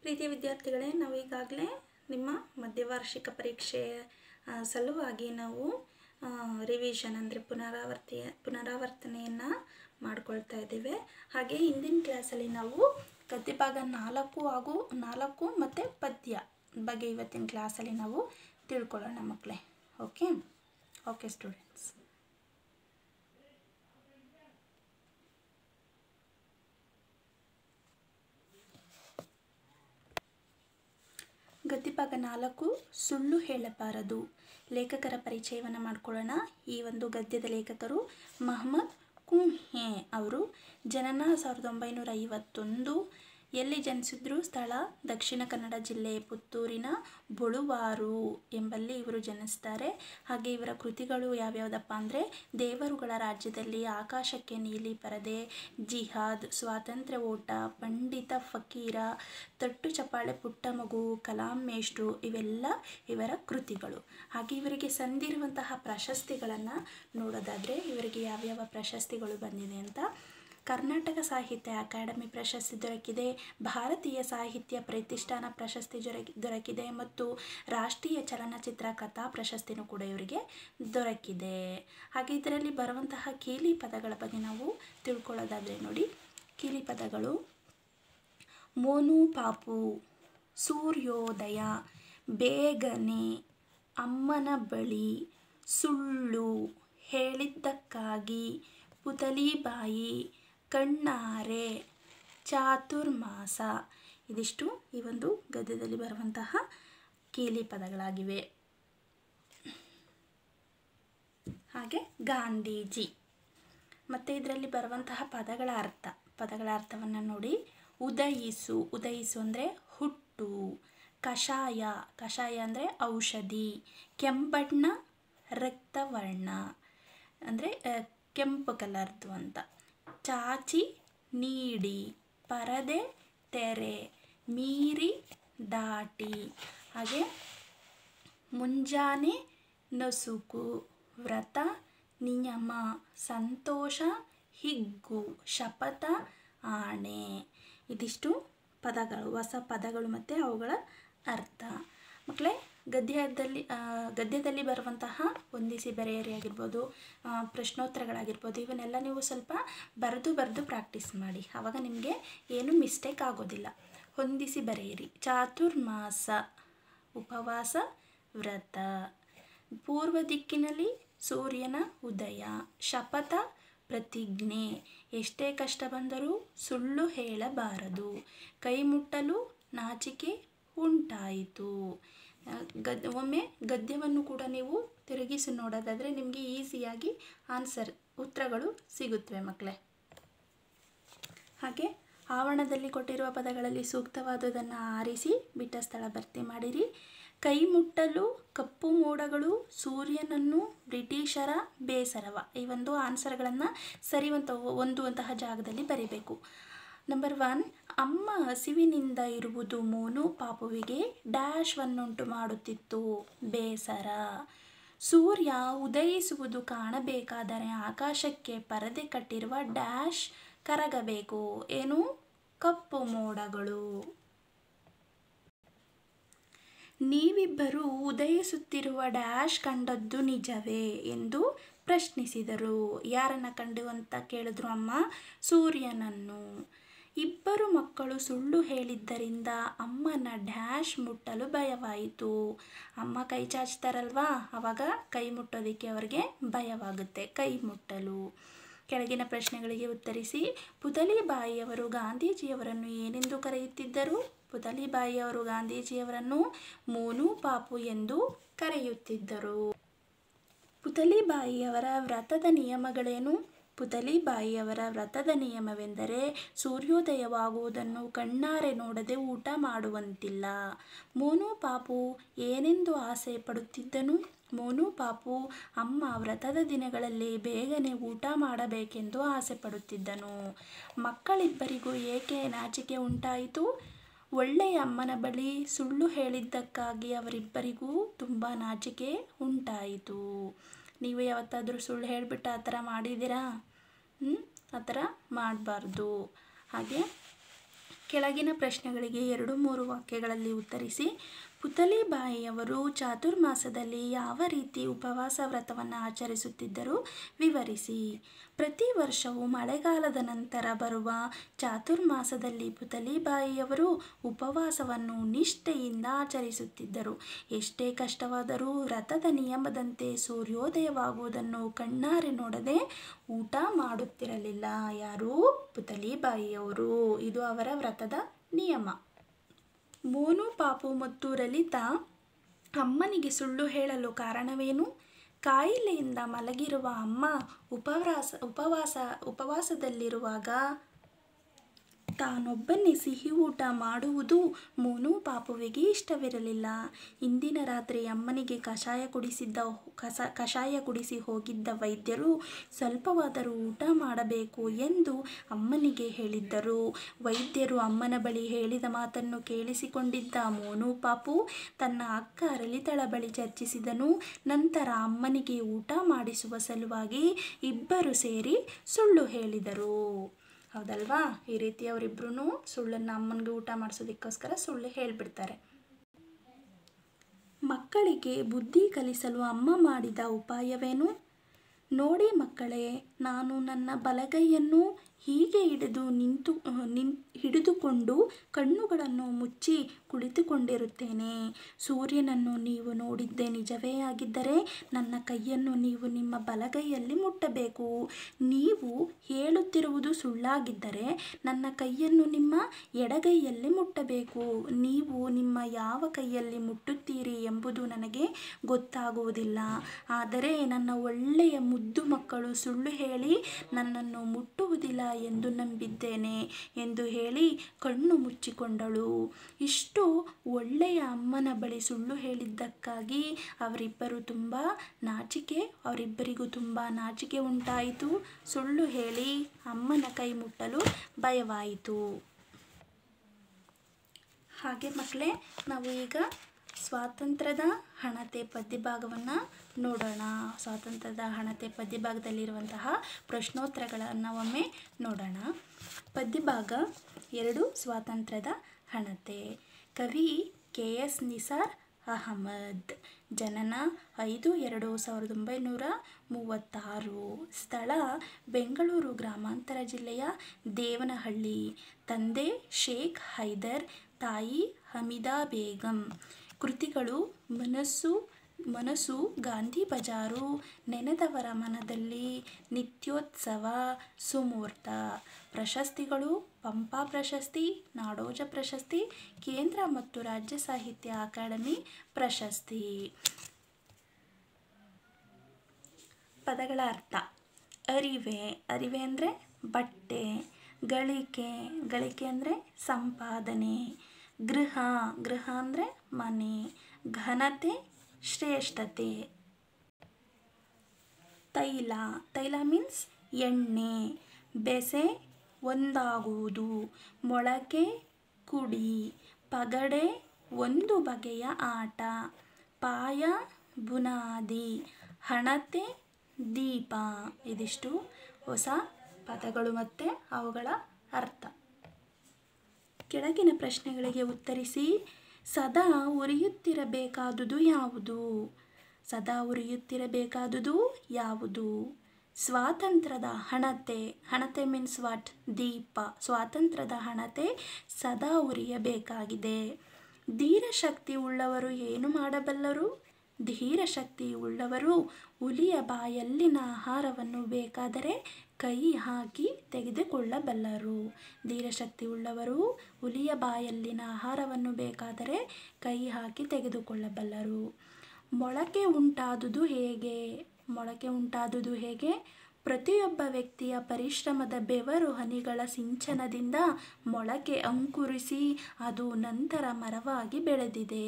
ಪ್ರೀತಿಯ ವಿದ್ಯಾರ್ಥಿಗಳೇ ನಾವು ಈಗಾಗಲೇ ನಿಮ್ಮ ಮಧ್ಯವಾರ್ಷಿಕ ಪರೀಕ್ಷೆ ಆ, ಸಲುವಾಗಿ ನಾವು ರಿವಿಷನ್ ಅಂದರೆ ಪುನರಾವರ್ತಿ ಪುನರಾವರ್ತನೆಯನ್ನು ಮಾಡ್ಕೊಳ್ತಾ ಇದ್ದೇವೆ ಹಾಗೆ ಹಿಂದಿನ ಕ್ಲಾಸಲ್ಲಿ ನಾವು ಗದ್ಯಭಾಗ ನಾಲ್ಕು ಹಾಗೂ ನಾಲ್ಕು ಮತ್ತು ಪದ್ಯ ಬಗ್ಗೆ ಇವತ್ತಿನ ಕ್ಲಾಸಲ್ಲಿ ನಾವು ತಿಳ್ಕೊಳ್ಳೋಣ ಮಕ್ಕಳೇ ಓಕೆ ಓಕೆ ಸ್ಟೂಡೆಂಟ್ಸ್ ಗದ್ಯಭಾಗ ನಾಲ್ಕು ಸುಳ್ಳು ಹೇಳಬಾರದು ಲೇಖಕರ ಪರಿಚಯವನ್ನು ಮಾಡ್ಕೊಳ್ಳೋಣ ಈ ಒಂದು ಗದ್ಯದ ಲೇಖಕರು ಮಹಮ್ಮದ್ ಕುಂಹೆ ಅವರು ಜನನ ಸಾವಿರದ ಒಂಬೈನೂರ ಐವತ್ತೊಂದು ಎಲ್ಲಿ ಜನಿಸಿದ್ರು ಸ್ಥಳ ದಕ್ಷಿಣ ಕನ್ನಡ ಜಿಲ್ಲೆ ಪುತ್ತೂರಿನ ಬೊಳುವಾರು ಎಂಬಲ್ಲಿ ಇವರು ಜನಿಸ್ತಾರೆ ಹಾಗೆ ಇವರ ಕೃತಿಗಳು ಯಾವ್ಯಾವುದಪ್ಪ ಅಂದರೆ ದೇವರುಗಳ ರಾಜ್ಯದಲ್ಲಿ ಆಕಾಶಕ್ಕೆ ನೀಲಿ ಪರದೆ ಜಿಹಾದ್ ಸ್ವಾತಂತ್ರ್ಯ ಓಟ ಪಂಡಿತ ಫಕೀರ ತಟ್ಟು ಚಪಾಳೆ ಪುಟ್ಟ ಮಗು ಕಲಾಂ ಮೇಷ್ಟ್ರು ಇವೆಲ್ಲ ಇವರ ಕೃತಿಗಳು ಹಾಗೆ ಇವರಿಗೆ ಸಂದಿರುವಂತಹ ಪ್ರಶಸ್ತಿಗಳನ್ನು ನೋಡೋದಾದರೆ ಇವರಿಗೆ ಯಾವ್ಯಾವ ಪ್ರಶಸ್ತಿಗಳು ಬಂದಿದೆ ಅಂತ ಕರ್ನಾಟಕ ಸಾಹಿತ್ಯ ಅಕಾಡೆಮಿ ಪ್ರಶಸ್ತಿ ದೊರಕಿದೆ ಭಾರತೀಯ ಸಾಹಿತ್ಯ ಪ್ರತಿಷ್ಠಾನ ಪ್ರಶಸ್ತಿ ದೊರಕಿ ದೊರಕಿದೆ ಮತ್ತು ರಾಷ್ಟ್ರೀಯ ಚಲನಚಿತ್ರ ಕಥಾ ಪ್ರಶಸ್ತಿನೂ ಕೂಡ ಇವರಿಗೆ ದೊರಕಿದೆ ಹಾಗೆ ಇದರಲ್ಲಿ ಬರುವಂತಹ ಕೀಲಿ ಪದಗಳ ಬಗ್ಗೆ ನಾವು ತಿಳ್ಕೊಳ್ಳೋದಾದರೆ ನೋಡಿ ಕೀಲಿ ಪದಗಳು ಮೋನು ಪಾಪು ಸೂರ್ಯೋದಯ ಬೇಗನೆ ಅಮ್ಮನ ಬಳಿ ಸುಳ್ಳು ಹೇಳಿದ್ದಕ್ಕಾಗಿ ಪುತಲಿಬಾಯಿ ಕಣ್ಣಾರೆ ಚಾತುರ್ಮಾಸ ಇದಿಷ್ಟು ಈ ಒಂದು ಗದ್ಯದಲ್ಲಿ ಬರುವಂತಹ ಕೀಲಿ ಪದಗಳಾಗಿವೆ ಹಾಗೆ ಗಾಂಧೀಜಿ ಮತ್ತು ಇದರಲ್ಲಿ ಬರುವಂತಹ ಪದಗಳ ಅರ್ಥ ಪದಗಳ ಅರ್ಥವನ್ನು ನೋಡಿ ಉದಯಿಸು ಉದಯಿಸು ಅಂದರೆ ಹುಟ್ಟು ಕಷಾಯ ಕಷಾಯ ಅಂದರೆ ಔಷಧಿ ಕೆಂಬಣ್ಣ ರಕ್ತವರ್ಣ ಅಂದರೆ ಕೆಂಪು ಕಲರ್ದು ಅಂತ ಚಾಚಿ ನೀಡಿ ಪರದೆ ತೆರೆ ಮೀರಿ ದಾಟಿ ಹಾಗೆ ಮುಂಜಾನೆ ನಸುಕು ವ್ರತ ನಿಯಮ ಸಂತೋಷ ಹಿಗ್ಗು ಶಪಥ ಆಣೆ ಇದಿಷ್ಟು ಪದಗಳು ಹೊಸ ಪದಗಳು ಮತ್ತು ಅವುಗಳ ಅರ್ಥ ಮಕ್ಕಳೇ ಗದ್ಯದಲ್ಲಿ ಆ, ಗದ್ಯದಲ್ಲಿ ಬರುವಂತಹ ಹೊಂದಿಸಿ ಬರೆಯರಿ ಆಗಿರ್ಬೋದು ಆ, ಪ್ರಶ್ನೋತ್ತರಗಳಾಗಿರ್ಬೋದು ಇವನ್ನೆಲ್ಲ ನೀವು ಸ್ವಲ್ಪ ಬರೆದು ಬರೆದು ಪ್ರಾಕ್ಟೀಸ್ ಮಾಡಿ ಆವಾಗ ನಿಮಗೆ ಏನು ಮಿಸ್ಟೇಕ್ ಆಗೋದಿಲ್ಲ ಹೊಂದಿಸಿ ಬರೆಯಿರಿ ಚಾತುರ್ಮಾಸ ಉಪವಾಸ ವ್ರತ ಪೂರ್ವ ದಿಕ್ಕಿನಲ್ಲಿ ಸೂರ್ಯನ ಉದಯ ಶಪಥ ಪ್ರತಿಜ್ಞೆ ಎಷ್ಟೇ ಕಷ್ಟ ಬಂದರೂ ಸುಳ್ಳು ಹೇಳಬಾರದು ಕೈ ಮುಟ್ಟಲು ನಾಚಿಕೆ ಉಂಟಾಯಿತು ಆ, ಗದ್ ಒಮ್ಮೆ ಗದ್ಯವನ್ನು ಕೂಡ ನೀವು ತಿರುಗಿಸಿ ನೋಡೋದಾದರೆ ನಿಮಗೆ ಈಸಿಯಾಗಿ ಆನ್ಸರ್ ಉತ್ತರಗಳು ಸಿಗುತ್ತವೆ ಮಕ್ಕಳೇ ಹಾಗೆ ಆವರಣದಲ್ಲಿ ಕೊಟ್ಟಿರುವ ಪದಗಳಲ್ಲಿ ಸೂಕ್ತವಾದುದನ್ನು ಆರಿಸಿ ಬಿಟ್ಟ ಸ್ಥಳ ಭರ್ತಿ ಮಾಡಿರಿ ಕೈ ಮುಟ್ಟಲು ಕಪ್ಪು ಮೋಡಗಳು ಸೂರ್ಯನನ್ನು ಬ್ರಿಟಿಷರ ಬೇಸರವ ಈ ಒಂದು ಆನ್ಸರ್ಗಳನ್ನು ಸರಿವಂತ ಹೊಂದುವಂತಹ ಜಾಗದಲ್ಲಿ ಬರಿಬೇಕು ನಂಬರ್ ಒನ್ ಅಮ್ಮ ಹಸಿವಿನಿಂದ ಇರುವುದು ಮೋನು ಪಾಪುವಿಗೆ ಡ್ಯಾಶ್ವನ್ನುಂಟು ಮಾಡುತ್ತಿತ್ತು ಬೇಸರ ಸೂರ್ಯ ಉದಯಿಸುವುದು ಕಾಣಬೇಕಾದರೆ ಆಕಾಶಕ್ಕೆ ಪರದೆ ಕಟ್ಟಿರುವ ಡ್ಯಾಶ್ ಕರಗಬೇಕು ಏನು ಕಪ್ಪು ಮೋಡಗಳು ನೀವಿಬ್ಬರು ಉದಯಿಸುತ್ತಿರುವ ಡ್ಯಾಶ್ ಕಂಡದ್ದು ನಿಜವೇ ಎಂದು ಪ್ರಶ್ನಿಸಿದರು ಯಾರನ್ನ ಕಂಡು ಅಂತ ಕೇಳಿದ್ರು ಅಮ್ಮ ಸೂರ್ಯನನ್ನು ಇಬ್ಬರು ಮಕ್ಕಳು ಸುಳ್ಳು ಹೇಳಿದ್ದರಿಂದ ಅಮ್ಮನ ಡ್ಯಾಶ್ ಮುಟ್ಟಲು ಭಯವಾಯಿತು ಅಮ್ಮ ಕೈ ಚಾಚ್ತಾರಲ್ವಾ ಆವಾಗ ಕೈ ಮುಟ್ಟೋದಕ್ಕೆ ಅವರಿಗೆ ಭಯವಾಗುತ್ತೆ ಕೈ ಮುಟ್ಟಲು ಕೆಳಗಿನ ಪ್ರಶ್ನೆಗಳಿಗೆ ಉತ್ತರಿಸಿ ಪುತಲಿಬಾಯಿಯವರು ಗಾಂಧೀಜಿಯವರನ್ನು ಏನೆಂದು ಕರೆಯುತ್ತಿದ್ದರು ಪುತಲಿಬಾಯಿಯವರು ಗಾಂಧೀಜಿಯವರನ್ನು ಮೋನು ಪಾಪು ಎಂದು ಕರೆಯುತ್ತಿದ್ದರು ಪುತಲಿಬಾಯಿಯವರ ವ್ರತದ ನಿಯಮಗಳೇನು ಪುತಲಿಬಾಯಿಯವರ ವ್ರತದ ನಿಯಮವೆಂದರೆ ಸೂರ್ಯೋದಯವಾಗುವುದನ್ನು ಕಣ್ಣಾರೆ ನೋಡದೆ ಊಟ ಮಾಡುವಂತಿಲ್ಲ ಮೋನು ಪಾಪು ಏನೆಂದು ಆಸೆ ಪಡುತ್ತಿದ್ದನು ಮೋನು ಪಾಪು ಅಮ್ಮ ವ್ರತದ ದಿನಗಳಲ್ಲಿ ಬೇಗನೆ ಊಟ ಮಾಡಬೇಕೆಂದು ಆಸೆ ಪಡುತ್ತಿದ್ದನು ಮಕ್ಕಳಿಬ್ಬರಿಗೂ ಏಕೆ ನಾಚಿಕೆ ಉಂಟಾಯಿತು ಒಳ್ಳೆಯ ಅಮ್ಮನ ಬಳಿ ಸುಳ್ಳು ಹೇಳಿದ್ದಕ್ಕಾಗಿ ಅವರಿಬ್ಬರಿಗೂ ತುಂಬ ನಾಚಿಕೆ ಉಂಟಾಯಿತು ನೀವು ಯಾವತ್ತಾದರೂ ಸುಳ್ಳು ಹೇಳಿಬಿಟ್ಟು ಆ ಥರ ಮಾಡಿದ್ದೀರಾ ಹ್ಞೂ ಆ ಥರ ಮಾಡಬಾರ್ದು ಹಾಗೆ ಕೆಳಗಿನ ಪ್ರಶ್ನೆಗಳಿಗೆ ಎರಡು ಮೂರು ವಾಕ್ಯಗಳಲ್ಲಿ ಉತ್ತರಿಸಿ ಪುತಲಿಬಾಯಿಯವರು ಚಾತುರ್ಮಾಸದಲ್ಲಿ ಯಾವ ರೀತಿ ಉಪವಾಸ ವ್ರತವನ್ನು ಆಚರಿಸುತ್ತಿದ್ದರು ವಿವರಿಸಿ ಪ್ರತಿ ವರ್ಷವೂ ಮಳೆಗಾಲದ ನಂತರ ಬರುವ ಚಾತುರ್ಮಾಸದಲ್ಲಿ ಪುತಲಿಬಾಯಿಯವರು ಉಪವಾಸವನ್ನು ನಿಷ್ಠೆಯಿಂದ ಆಚರಿಸುತ್ತಿದ್ದರು ಎಷ್ಟೇ ಕಷ್ಟವಾದರೂ ವ್ರತದ ನಿಯಮದಂತೆ ಸೂರ್ಯೋದಯವಾಗುವುದನ್ನು ಕಣ್ಣಾರೆ ನೋಡದೆ ಊಟ ಮಾಡುತ್ತಿರಲಿಲ್ಲ ಯಾರು ಪುತಲಿಬಾಯಿಯವರು ಇದು ಅವರ ವ್ರತದ ನಿಯಮ ಮೋನು ಪಾಪು ಮತ್ತು ಲಲಿತಾ ಅಮ್ಮನಿಗೆ ಸುಳ್ಳು ಹೇಳಲು ಕಾರಣವೇನು ಕಾಯಿಲೆಯಿಂದ ಮಲಗಿರುವ ಅಮ್ಮ ಉಪವಾಸ ಉಪವಾಸ ಉಪವಾಸದಲ್ಲಿರುವಾಗ ತಾನೊಬ್ಬನೇ ಸಿಹಿ ಊಟ ಮಾಡುವುದು ಮೋನು ಪಾಪುವಿಗೆ ಇಷ್ಟವಿರಲಿಲ್ಲ ಇಂದಿನ ರಾತ್ರಿ ಅಮ್ಮನಿಗೆ ಕಷಾಯ ಕುಡಿಸಿದ್ದ ಕಸ ಕಷಾಯ ಕುಡಿಸಿ ಹೋಗಿದ್ದ ವೈದ್ಯರು ಸ್ವಲ್ಪವಾದರೂ ಊಟ ಮಾಡಬೇಕು ಎಂದು ಅಮ್ಮನಿಗೆ ಹೇಳಿದ್ದರು ವೈದ್ಯರು ಅಮ್ಮನ ಬಳಿ ಹೇಳಿದ ಮಾತನ್ನು ಕೇಳಿಸಿಕೊಂಡಿದ್ದ ಮೋನು ಪಾಪು ತನ್ನ ಅಕ್ಕ ಲಲಿತಳ ಬಳಿ ಚರ್ಚಿಸಿದನು ನಂತರ ಅಮ್ಮನಿಗೆ ಊಟ ಮಾಡಿಸುವ ಸಲುವಾಗಿ ಇಬ್ಬರು ಸೇರಿ ಸುಳ್ಳು ಹೇಳಿದರು ಹೌದಲ್ವಾ ಈ ರೀತಿ ಅವರಿಬ್ಬರೂ ಸುಳ್ಳನ್ನು ಅಮ್ಮನಿಗೆ ಊಟ ಮಾಡಿಸೋದಕ್ಕೋಸ್ಕರ ಸುಳ್ಳು ಹೇಳಿಬಿಡ್ತಾರೆ ಮಕ್ಕಳಿಗೆ ಬುದ್ಧಿ ಕಲಿಸಲು ಅಮ್ಮ ಮಾಡಿದ ಉಪಾಯವೇನು ನೋಡಿ ಮಕ್ಕಳೇ ನಾನು ನನ್ನ ಬಲಗೈಯನ್ನು ಹೀಗೆ ಹಿಡಿದು ನಿಂತು ನಿನ್ ಹಿಡಿದುಕೊಂಡು ಕಣ್ಣುಗಳನ್ನು ಮುಚ್ಚಿ ಕುಳಿತುಕೊಂಡಿರುತ್ತೇನೆ ಸೂರ್ಯನನ್ನು ನೀವು ನೋಡಿದ್ದೇ ನಿಜವೇ ಆಗಿದ್ದರೆ ನನ್ನ ಕೈಯನ್ನು ನೀವು ನಿಮ್ಮ ಬಲಗೈಯಲ್ಲಿ ಮುಟ್ಟಬೇಕು ನೀವು ಹೇಳುತ್ತಿರುವುದು ಸುಳ್ಳಾಗಿದ್ದರೆ ನನ್ನ ಕೈಯನ್ನು ನಿಮ್ಮ ಎಡಗೈಯಲ್ಲಿ ಮುಟ್ಟಬೇಕು ನೀವು ನಿಮ್ಮ ಯಾವ ಕೈಯಲ್ಲಿ ಮುಟ್ಟುತ್ತೀರಿ ಎಂಬುದು ನನಗೆ ಗೊತ್ತಾಗುವುದಿಲ್ಲ ಆದರೆ ನನ್ನ ಒಳ್ಳೆಯ ಮುದ್ದು ಮಕ್ಕಳು ಸುಳ್ಳು ಹೇಳಿ ನನ್ನನ್ನು ಮುಟ್ಟುವುದಿಲ್ಲ ಎಂದು ನಂಬಿದ್ದೇನೆ ಎಂದು ಹೇಳಿ ಕಣ್ಣು ಮುಚ್ಚಿಕೊಂಡಳು ಇಷ್ಟು ಒಳ್ಳೆಯ ಅಮ್ಮನ ಬಳಿ ಸುಳ್ಳು ಹೇಳಿದ್ದಕ್ಕಾಗಿ ಅವರಿಬ್ಬರು ತುಂಬ ನಾಚಿಕೆ ಅವರಿಬ್ಬರಿಗೂ ತುಂಬ ನಾಚಿಕೆ ಉಂಟಾಯಿತು ಸುಳ್ಳು ಹೇಳಿ ಅಮ್ಮನ ಕೈ ಮುಟ್ಟಲು ಭಯವಾಯಿತು ಹಾಗೆ ಮಕ್ಕಳೇ ನಾವು ಈಗ ಸ್ವಾತಂತ್ರ್ಯದ ಹಣತೆ ಪದ್ಯಭಾಗವನ್ನು ನೋಡೋಣ ಸ್ವಾತಂತ್ರ್ಯದ ಹಣತೆ ಪದ್ಯಭಾಗದಲ್ಲಿರುವಂತಹ ಪ್ರಶ್ನೋತ್ತರಗಳನ್ನು ಒಮ್ಮೆ ನೋಡೋಣ ಪದ್ಯಭಾಗ ಎರಡು ಸ್ವಾತಂತ್ರ್ಯದ ಹಣತೆ ಕವಿ ಕೆ ಎಸ್ ನಿಸಾರ್ ಅಹಮದ್ ಜನನ ಐದು ಎರಡು ಸಾವಿರದ ಒಂಬೈನೂರ ಮೂವತ್ತಾರು ಸ್ಥಳ ಬೆಂಗಳೂರು ಗ್ರಾಮಾಂತರ ಜಿಲ್ಲೆಯ ದೇವನಹಳ್ಳಿ ತಂದೆ ಶೇಖ್ ಹೈದರ್ ತಾಯಿ ಹಮೀದಾ ಬೇಗಂ ಕೃತಿಗಳು ಮನಸ್ಸು ಮನಸ್ಸು ಗಾಂಧಿ ಬಜಾರು ನೆನೆದವರ ಮನದಲ್ಲಿ ನಿತ್ಯೋತ್ಸವ ಸುಮೂರ್ತ ಪ್ರಶಸ್ತಿಗಳು ಪಂಪ ಪ್ರಶಸ್ತಿ ನಾಡೋಜ ಪ್ರಶಸ್ತಿ ಕೇಂದ್ರ ಮತ್ತು ರಾಜ್ಯ ಸಾಹಿತ್ಯ ಅಕಾಡೆಮಿ ಪ್ರಶಸ್ತಿ ಪದಗಳ ಅರ್ಥ ಅರಿವೆ ಅರಿವೆ ಅಂದರೆ ಬಟ್ಟೆ ಗಳಿಕೆ ಗಳಿಕೆ ಅಂದರೆ ಸಂಪಾದನೆ ಗೃಹ ಗೃಹ ಅಂದರೆ ಮನೆ ಘನತೆ ಶ್ರೇಷ್ಠತೆ ತೈಲ ತೈಲ ಮೀನ್ಸ್ ಎಣ್ಣೆ ಬೆಸೆ ಒಂದಾಗುವುದು ಮೊಳಕೆ ಕುಡಿ ಪಗಡೆ ಒಂದು ಬಗೆಯ ಆಟ ಪಾಯ ಬುನಾದಿ ಹಣತೆ ದೀಪ ಇದಿಷ್ಟು ಹೊಸ ಪದಗಳು ಮತ್ತು ಅವುಗಳ ಅರ್ಥ ಕೆಳಗಿನ ಪ್ರಶ್ನೆಗಳಿಗೆ ಉತ್ತರಿಸಿ ಸದಾ ಉರಿಯುತ್ತಿರಬೇಕಾದುದು ಯಾವುದು ಸದಾ ಉರಿಯುತ್ತಿರಬೇಕಾದುದು ಯಾವುದು ಸ್ವಾತಂತ್ರ್ಯದ ಹಣತೆ ಹಣತೆ ಮೀನ್ಸ್ ವಾಟ್ ದೀಪ ಸ್ವಾತಂತ್ರ್ಯದ ಹಣತೆ ಸದಾ ಉರಿಯಬೇಕಾಗಿದೆ ಧೀರಶಕ್ತಿ ಉಳ್ಳವರು ಏನು ಮಾಡಬಲ್ಲರು ಧೀರಶಕ್ತಿ ಉಳ್ಳವರು ಹುಲಿಯ ಬಾಯಲ್ಲಿನ ಆಹಾರವನ್ನು ಬೇಕಾದರೆ ಕೈ ಹಾಕಿ ತೆಗೆದುಕೊಳ್ಳಬಲ್ಲರು ಧೀರಶಕ್ತಿ ಉಳ್ಳವರು ಹುಲಿಯ ಬಾಯಲ್ಲಿನ ಆಹಾರವನ್ನು ಬೇಕಾದರೆ ಕೈ ಹಾಕಿ ತೆಗೆದುಕೊಳ್ಳಬಲ್ಲರು ಮೊಳಕೆ ಉಂಟಾದುದು ಹೇಗೆ ಮೊಳಕೆ ಉಂಟಾದುದು ಹೇಗೆ ಪ್ರತಿಯೊಬ್ಬ ವ್ಯಕ್ತಿಯ ಪರಿಶ್ರಮದ ಬೆವರು ಹನಿಗಳ ಸಿಂಚನದಿಂದ ಮೊಳಕೆ ಅಂಕುರಿಸಿ ಅದು ನಂತರ ಮರವಾಗಿ ಬೆಳೆದಿದೆ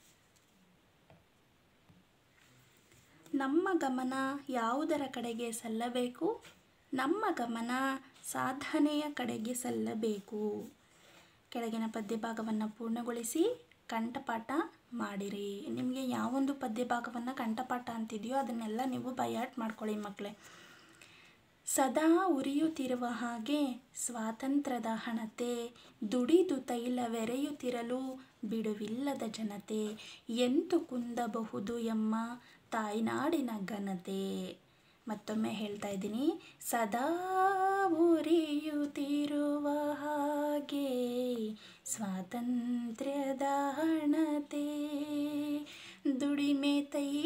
ನಮ್ಮ ಗಮನ ಯಾವುದರ ಕಡೆಗೆ ಸಲ್ಲಬೇಕು ನಮ್ಮ ಗಮನ ಸಾಧನೆಯ ಕಡೆಗೆ ಸಲ್ಲಬೇಕು ಕೆಳಗಿನ ಪದ್ಯಭಾಗವನ್ನು ಪೂರ್ಣಗೊಳಿಸಿ ಕಂಠಪಾಠ ಮಾಡಿರಿ ನಿಮಗೆ ಯಾವೊಂದು ಪದ್ಯಭಾಗವನ್ನು ಕಂಠಪಾಠ ಅಂತಿದೆಯೋ ಅದನ್ನೆಲ್ಲ ನೀವು ಬಯಾಟ್ ಮಾಡ್ಕೊಳ್ಳಿ ಮಕ್ಕಳೇ ಸದಾ ಉರಿಯುತ್ತಿರುವ ಹಾಗೆ ಸ್ವಾತಂತ್ರ್ಯದ ಹಣತೆ ದುಡಿದು ತೈಲವೆರೆಯುತ್ತಿರಲು ಬಿಡುವಿಲ್ಲದ ಜನತೆ ಎಂತು ಕುಂದಬಹುದು ಎಮ್ಮ ತಾಯ್ನಾಡಿನ ಘನತೆ ಮತ್ತೊಮ್ಮೆ ಹೇಳ್ತಾ ಇದ್ದೀನಿ ಸದಾ ಉರಿಯುತ್ತಿರುವ ಹಾಗೆ ಸ್ವಾತಂತ್ರ್ಯದ ಹಣತೆ ದುಡಿಮೆ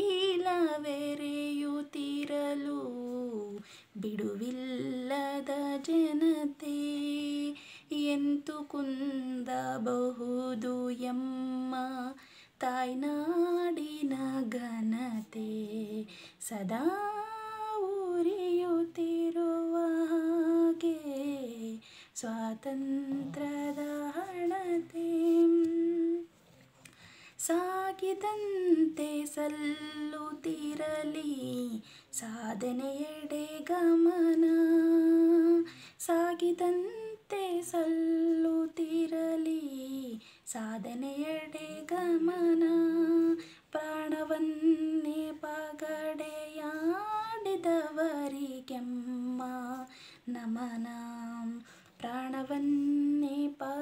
ತೈಲವೆರೆಯುತ್ತಿರಲು ಬಿಡುವಿಲ್ಲದ ಜನತೆ ಎಂತು ಕುಂದಬಹುದು ಎಮ್ಮ ತಾಯ್ನಾಡಿನ ಘನತೆ ಸದಾ ಉರಿಯುತ್ತಿರುವ ಹಾಗೆ ಸ್ವಾತಂತ್ರ್ಯದ ಹಣತೆ ಸಾಗಿದಂತೆ ಸಲ್ಲುತ್ತಿರಲಿ ಸಾಧನೆಯೆಡೆ ಗಮನ ಸಾಗಿದಂತೆ ಸಲ್ಲುತ್ತಿರಲಿ ಸಾಧನೆಯೆಡೆ ಗಮನ ಪ್ರಾಣವನ್ನೇ ಪಗಡೆಯಾಡಿದವರಿಗೆಮ್ಮ ನಮನ ಪ್ರಾಣವನ್ನೇ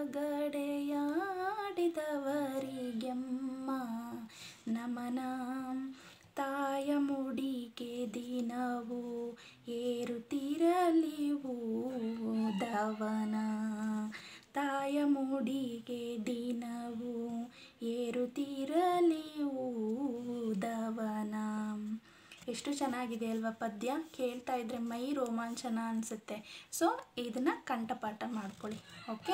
ಪಗಡೆಯಾಡಿದವರಿಗೆಮ್ಮ ನಮನ ತಾಯ ಮುಡಿಗೆ ದಿನವು ಏರುತ್ತಿರಲಿ ದವನ ತಾಯ ಮುಡಿಗೆ ದಿನವು ಏರುತ್ತಿರಲಿ ದವನ ಎಷ್ಟು ಚೆನ್ನಾಗಿದೆ ಅಲ್ವಾ ಪದ್ಯ ಕೇಳ್ತಾ ಇದ್ರೆ ಮೈ ರೋಮಾಂಚನ ಅನಿಸುತ್ತೆ ಸೊ ಇದನ್ನು ಕಂಠಪಾಠ ಮಾಡ್ಕೊಳ್ಳಿ ಓಕೆ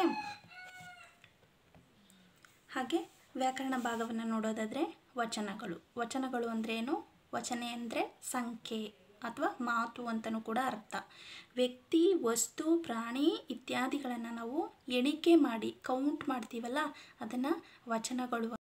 ಹಾಗೆ ವ್ಯಾಕರಣ ಭಾಗವನ್ನು ನೋಡೋದಾದರೆ ವಚನಗಳು ವಚನಗಳು ಅಂದರೆ ಏನು ವಚನೆ ಅಂದರೆ ಸಂಖ್ಯೆ ಅಥವಾ ಮಾತು ಅಂತಲೂ ಕೂಡ ಅರ್ಥ ವ್ಯಕ್ತಿ ವಸ್ತು ಪ್ರಾಣಿ ಇತ್ಯಾದಿಗಳನ್ನು ನಾವು ಎಣಿಕೆ ಮಾಡಿ ಕೌಂಟ್ ಮಾಡ್ತೀವಲ್ಲ ಅದನ್ನು ವಚನಗಳು